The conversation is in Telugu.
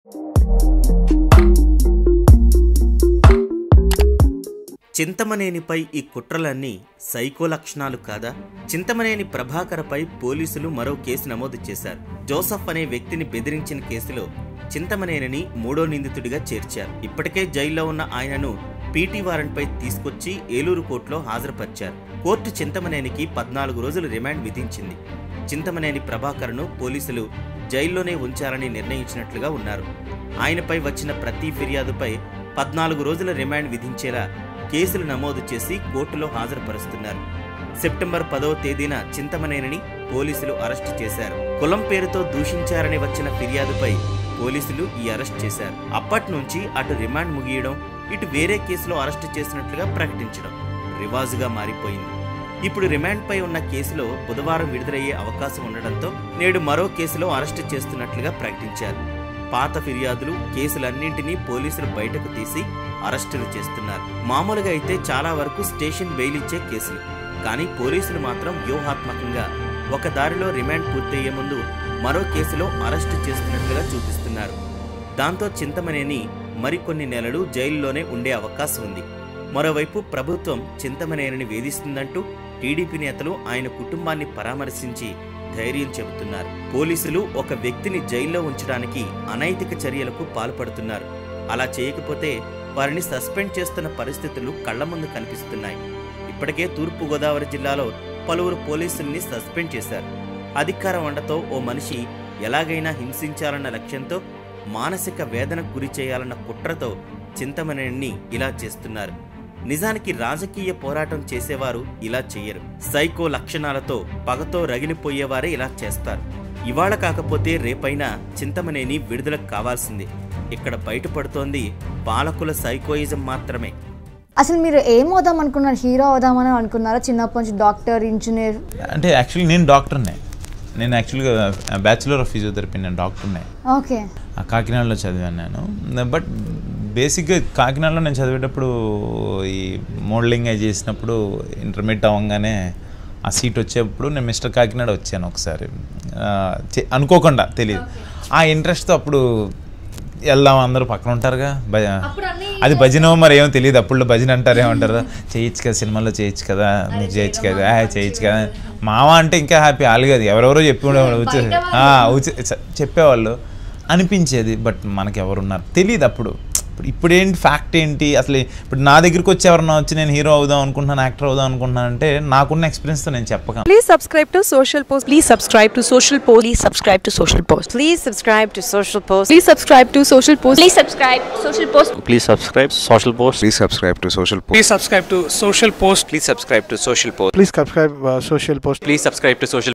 చింతమనేనిపై ఈ కుట్రలన్నీ సైకో లక్షణాలు కాదా చింతమనేని ప్రభాకరపై పోలీసులు మరో కేసు నమోదు చేశారు జోసఫ్ అనే వ్యక్తిని బెదిరించిన కేసులో చింతమనేనిని మూడో నిందితుడిగా చేర్చారు ఇప్పటికే జైల్లో ఉన్న ఆయనను పీటీ వారెంట్పై తీసుకొచ్చి ఏలూరు కోర్టులో హాజరుపరిచారు కోర్టు చింతమనేనికి పద్నాలుగు రోజులు రిమాండ్ విధించింది చింతమనేని ప్రభాకర్ను పోలీసులు జైల్లోనే ఉంచాలని నిర్ణయించినట్లుగా ఉన్నారు ఆయనపై వచ్చిన ప్రతి ఫిర్యాదుపై పద్నాలుగు రోజుల రిమాండ్ విధించేలా కేసులు నమోదు చేసి కోర్టులో హాజరుపరుస్తున్నారు సెప్టెంబర్ పదవ తేదీన చింతమనేనిని పోలీసులు అరెస్టు చేశారు కులం పేరుతో దూషించారని వచ్చిన ఫిర్యాదుపై పోలీసులు ఈ అరెస్ట్ చేశారు అప్పటి నుంచి అటు రిమాండ్ ముగియడం ఇటు వేరే కేసులో అరెస్టు చేసినట్లుగా ప్రకటించడం రివాజుగా మారిపోయింది ఇప్పుడు రిమాండ్పై ఉన్న కేసులో బుధవారం విడుదలయ్యే అవకాశం ఉండడంతో నేడు మరో కేసులో అరెస్టు చేస్తున్నట్లుగా ప్రకటించారు పాత ఫిర్యాదులు కేసులన్నింటినీ పోలీసులు బయటకు తీసి అరెస్టులు చేస్తున్నారు మామూలుగా అయితే చాలా వరకు స్టేషన్ బెయిల్ ఇచ్చే కేసులు కానీ పోలీసులు మాత్రం వ్యూహాత్మకంగా ఒక దారిలో రిమాండ్ పూర్తయ్యే ముందు మరో కేసులో అరెస్టు చేస్తున్నట్లుగా చూపిస్తున్నారు దాంతో చింతమనేని మరికొన్ని నెలలు జైల్లోనే ఉండే అవకాశం ఉంది మరోవైపు ప్రభుత్వం చింతమనేనిని వేధిస్తుందంటూ టీడీపీ నేతలు ఆయన కుటుంబాన్ని పరామర్శించి ధైర్యం చెబుతున్నారు పోలీసులు ఒక వ్యక్తిని జైల్లో ఉంచడానికి అనైతిక చర్యలకు పాల్పడుతున్నారు అలా చేయకపోతే వారిని సస్పెండ్ చేస్తున్న పరిస్థితులు కళ్ల ముందు కనిపిస్తున్నాయి ఇప్పటికే తూర్పు గోదావరి జిల్లాలో పలువురు పోలీసుల్ని సస్పెండ్ చేశారు అధికార వండతో ఓ మనిషి ఎలాగైనా హింసించాలన్న లక్ష్యంతో మానసిక వేదనకు గురి చేయాలన్న కుట్రతో చింతమనేని ఇలా చేస్తున్నారు నిజానికి రాజకీయ పోరాటం చేసేవారు ఇలా చెయ్యరు సైకో లక్షణాలతో పగతో రగిలిపోయేవారే ఇలా చేస్తారు ఇవాళ కాకపోతే రేపైనా చింతమనేని విడుదల కావాల్సిందే ఇక్కడ బయటపడుతోంది పాలకుల సైకోయిజం మాత్రమే అసలు మీరు ఏం అవుదాం అనుకున్నారు హీరో అవుదామని అనుకున్నారా చిన్నప్పటి నుంచి డాక్టర్ ఇంజనీర్ అంటే యాక్చువల్లీ నేను డాక్టర్నే నేను యాక్చువల్గా బ్యాచులర్ ఆఫ్ ఫిజియోథెరపీ నేను డాక్టర్నే ఓకే ఆ కాకినాడలో చదివాను నేను బట్ బేసిక్గా కాకినాడలో నేను చదివేటప్పుడు ఈ మోడలింగ్ అయి చేసినప్పుడు ఇంటర్మీడియట్ అవ్వగానే ఆ సీట్ వచ్చేప్పుడు నేను మిస్టర్ కాకినాడ వచ్చాను ఒకసారి ఆ, చే- అనుకోకుండా తెలియదు ఆ ఇంట్రెస్ట్తో అప్పుడు వెళ్దాం అందరూ పక్కన ఉంటారుగా భజ అది భజన మరి ఏమో తెలియదు అప్పుడు భజన అంటారు ఏమంటారు చేయొచ్చు కదా సినిమాలో చేయొచ్చు కదా మీరు చేయొచ్చు కదా ఆ, చేయొచ్చు కదా మామ అంటే ఇంకా హ్యాపీ వాళ్ళు కాదు ఎవరెవరో చెప్పి ఉండేవాళ్ళు వచ్చి ఆ, వచ్చి- చ- చెప్పేవాళ్ళు అనిపించేది బట్ మనకి ఎవరున్నారు తెలియదు అప్పుడు ఇప్పుడు ఇప్పుడు ఏంటి ఫ్యాక్ట్ ఏంటి అసలు ఇప్పుడు నా దగ్గరికి వచ్చి ఎవరన్నా వచ్చి నేను హీరో అవుదాం అనుకుంటున్నాను యాక్టర్ అవుదాం అనుకుంటున్నాను అంటే నాకున్న ఎక్స్పీరియన్స్తో నేను చెప్పగలను Please subscribe to Social Post. Please subscribe to Social Post. Please subscribe to Social Post. Please subscribe to Social Post. Please subscribe to Social Post. Please subscribe Social Post. Please subscribe Social Post. Please subscribe to Social Post. Please subscribe to Social Post. Please subscribe to Social Post. Please subscribe uh, Social Post. Please subscribe to Social